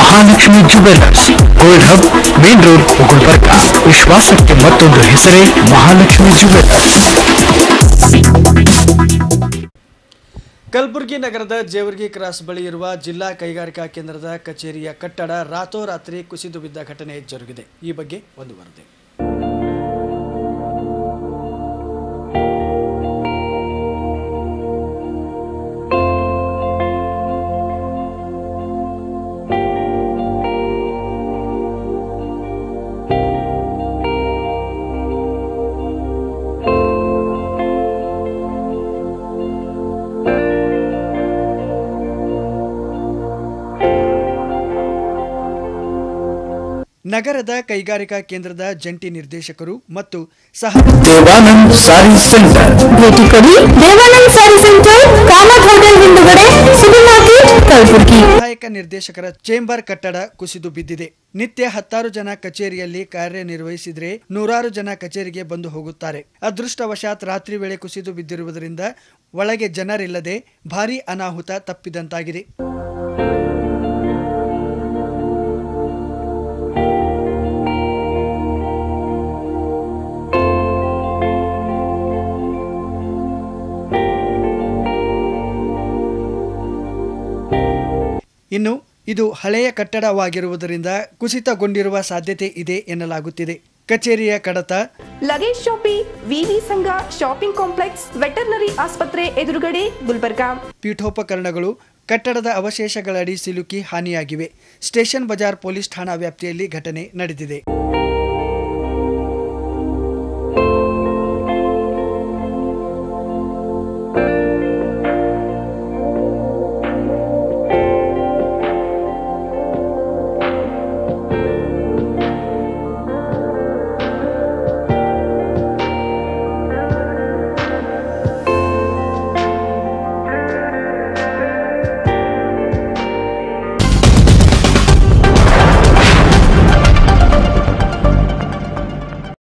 Mahalakshmi jewellers gold hub main road Gulbarga ವಿಶ್ವಾಸಕ್ಕೆ ಮತ್ತೊಂದು ಹೆಸರೇ ಮಹಾಲಕ್ಷ್ಮಿ ಜುವೆಲ್ಲರ್ಸ್ ಕಲಬುರಗಿ ನಗರದ ಜೇವರ್ಗಿ ಕ್ರಾಸ್ ಬಳಿ ಇರುವ ಜಿಲ್ಲಾ ಕೈಗಾರಿಕಾ ಕೇಂದ್ರದ ಕಚೇರಿಯ ಕಟ್ಟಡ ರಾತೋರಾತ್ರಿ ಕುಸಿದು ಬಿದ್ದ ಘಟನೆ ಜರುಗಿದೆ ಈ ಬಗ್ಗೆ ಒಂದು ವರದಿ ನಗರದ ಕೈಗಾರಿಕಾ ಕೇಂದ್ರದ ಜಂಟಿ ನಿರ್ದೇಶಕರು ಮತ್ತು ಸಹ ದೇವಾನಂದ್ ಸಾರಿ ಸೆಂಟರ್ ಭೇಟಿ ಕೊಡಿ ದೇವಾನಂದ್ ಸ್ಯಾರಿ ಸೆಂಟರ್ ಕಾಮತ್ ಹೋಟೆಲ್ ಹಿಂದುಗಡೆ ಸೂಪರ್ ಮಾರ್ಕೆಟ್ ಕಲಬುರಗಿ ಸಹಾಯಕ ನಿರ್ದೇಶಕರ ಚೇಂಬರ್ ಕಟ್ಟಡ ಕುಸಿದು ಬಿದ್ದಿದೆ ನಿತ್ಯ ಹತ್ತಾರು ಜನ ಕಚೇರಿಯಲ್ಲಿ ಕಾರ್ಯನಿರ್ವಹಿಸಿದ್ರೆ ನೂರಾರು ಜನ ಕಚೇರಿಗೆ ಬಂದು ಹೋಗುತ್ತಾರೆ ಅದೃಷ್ಟವಶಾತ್ ರಾತ್ರಿ ವೇಳೆ ಕುಸಿದು ಬಿದ್ದಿರುವುದರಿಂದ ಒಳಗೆ ಜನರಿಲ್ಲದೆ ಭಾರೀ ಅನಾಹುತ ತಪ್ಪಿದಂತಾಗಿದೆ ಇನ್ನು ಇದು ಹಳೆಯ ಕಟ್ಟಡವಾಗಿರುವುದರಿಂದ ಕುಸಿತಗೊಂಡಿರುವ ಸಾಧ್ಯತೆ ಇದೆ ಎನ್ನಲಾಗುತ್ತಿದೆ ಕಚೇರಿಯ ಕಡತ ಲಗೇಜ್ ಶಾಪಿ ವಿವಿ ಸಂಘ ಶಾಪಿಂಗ್ ಕಾಂಪ್ಲೆಕ್ಸ್ ವೆಟರ್ನರಿ ಆಸ್ಪತ್ರೆ ಎದುರುಗಡೆ ಗುಲ್ಬರ್ಗಾ ಪೀಠೋಪಕರಣಗಳು ಕಟ್ಟಡದ ಅವಶೇಷಗಳಡಿ ಸಿಲುಕಿ ಹಾನಿಯಾಗಿವೆ ಸ್ಟೇಷನ್ ಬಜಾರ್ ಪೊಲೀಸ್ ಠಾಣಾ ವ್ಯಾಪ್ತಿಯಲ್ಲಿ ಘಟನೆ ನಡೆದಿದೆ